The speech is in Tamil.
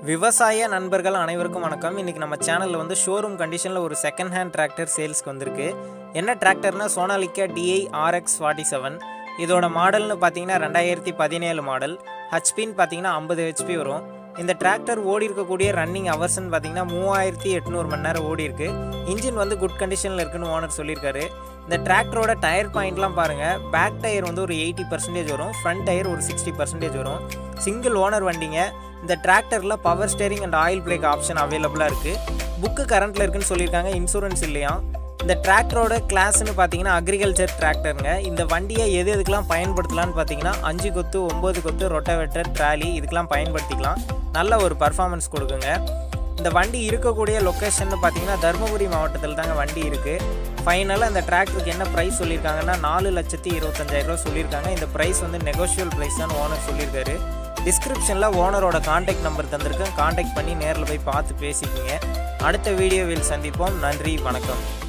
விவசாய நண்பர்கள் அனைவருக்கும் வணக்கம் இன்றைக்கி நம்ம சேனலில் வந்து ஷோரூம் கண்டிஷனில் ஒரு செகண்ட் ஹேண்ட் டிராக்டர் சேல்ஸ்க்கு வந்திருக்கு என்ன டிராக்டர்னா Sonalika DI RX forty seven இதோட மாடல்னு பார்த்தீங்கன்னா ரெண்டாயிரத்தி பதினேழு மாடல் ஹெச்பின்னு பார்த்தீங்கன்னா ஐம்பது ஹெச்பி வரும் இந்த டிராக்டர் ஓடி இருக்கக்கூடிய ரன்னிங் ஹவர்ஸ்னு பார்த்தீங்கன்னா மூவாயிரத்தி எட்நூறு மணி நேரம் ஓடி இருக்கு இன்ஜின் வந்து குட் கண்டிஷனில் இருக்குன்னு ஓனர் சொல்லியிருக்காரு இந்த டிராக்டரோட டயர் பாயிண்ட்லாம் பாருங்கள் பேக் டயர் வந்து ஒரு எயிட்டி பர்சன்டேஜ் வரும் ஃப்ரண்ட் டயர் ஒரு சிக்ஸ்டி பர்சன்டேஜ் வரும் சிங்கிள் ஓனர் வண்டிங்க இந்த டிராக்டரில் power steering and oil brake option அவைலபிளாக இருக்குது புக்கு கரண்ட்டில் இருக்குன்னு சொல்லியிருக்காங்க இன்சூரன்ஸ் இல்லையா இந்த டிராக்டரோட கிளாஸ்னு பார்த்தீங்கன்னா அக்ரிகல்ச்சர் டிராக்டருங்க இந்த வண்டியை எது எதுக்கெல்லாம் பயன்படுத்தலாம்னு பார்த்தீங்கன்னா அஞ்சு கொத்து ஒம்பது கொத்து ரொட்டவேட்டர் ட்ராலி இதுக்கெல்லாம் பயன்படுத்திக்கலாம் நல்ல ஒரு பர்ஃபார்மன்ஸ் கொடுக்குங்க இந்த வண்டி இருக்கக்கூடிய லொக்கேஷன் பார்த்தீங்கன்னா தருமபுரி மாவட்டத்தில் தாங்க வண்டி இருக்குது ஃபைனலாக இந்த டிராக்டருக்கு என்ன ப்ரைஸ் சொல்லியிருக்காங்கன்னா நாலு லட்சத்தி இருபத்தஞ்சாயிரம் ரூபா சொல்லியிருக்காங்க இந்த ப்ரைஸ் வந்து நெகோஷியல் ப்ரைஸ் தான் ஓனர் சொல்லியிருக்காரு டிஸ்கிரிப்ஷனில் ஓனரோட காண்டாக்ட் நம்பர் தந்திருக்கேன் காண்டாக்ட் பண்ணி நேரில் போய் பார்த்து பேசிக்கிங்க அடுத்த வீடியோவில் சந்திப்போம் நன்றி வணக்கம்